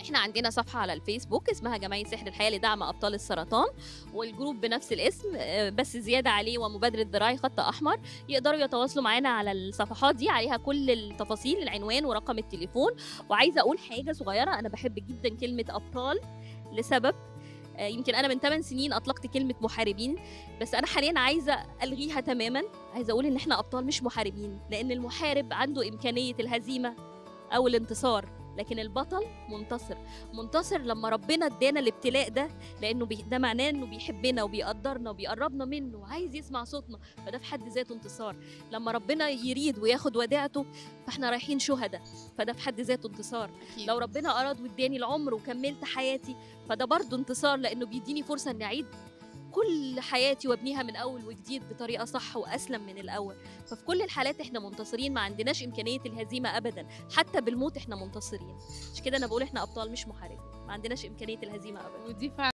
احنا عندنا صفحه على الفيسبوك اسمها جمعيه سحر الحياه لدعم ابطال السرطان والجروب بنفس الاسم آه، بس زياده عليه ومبادره ذراعي خط احمر يقدروا يتواصلوا معانا على الصفحات دي عليها كل التفاصيل العنوان ورقم التليفون وعايزه اقول حاجه صغيره انا بحب جدا كلمه ابطال لسبب آه، يمكن انا من 8 سنين اطلقت كلمه محاربين بس انا حاليا عايزه الغيها تماما عايزه اقول ان احنا ابطال مش محاربين لان المحارب عنده امكانيه الهزيمه او الانتصار لكن البطل منتصر منتصر لما ربنا ادانا الابتلاء ده لانه بي... ده معناه انه بيحبنا وبيقدرنا وبيقربنا منه وعايز يسمع صوتنا فده في حد ذاته انتصار لما ربنا يريد وياخد وديعته فاحنا رايحين شهداء فده في حد ذاته انتصار أكيد. لو ربنا اراد واداني العمر وكملت حياتي فده برضه انتصار لانه بيديني فرصه اني اعيد كل حياتي وابنيها من اول وجديد بطريقه صح واسلم من الاول ففي كل الحالات احنا منتصرين ما عندناش امكانيه الهزيمه ابدا حتى بالموت احنا منتصرين عشان كده انا بقول احنا ابطال مش محاربين ما عندناش امكانيه الهزيمه ابدا ودي فعلا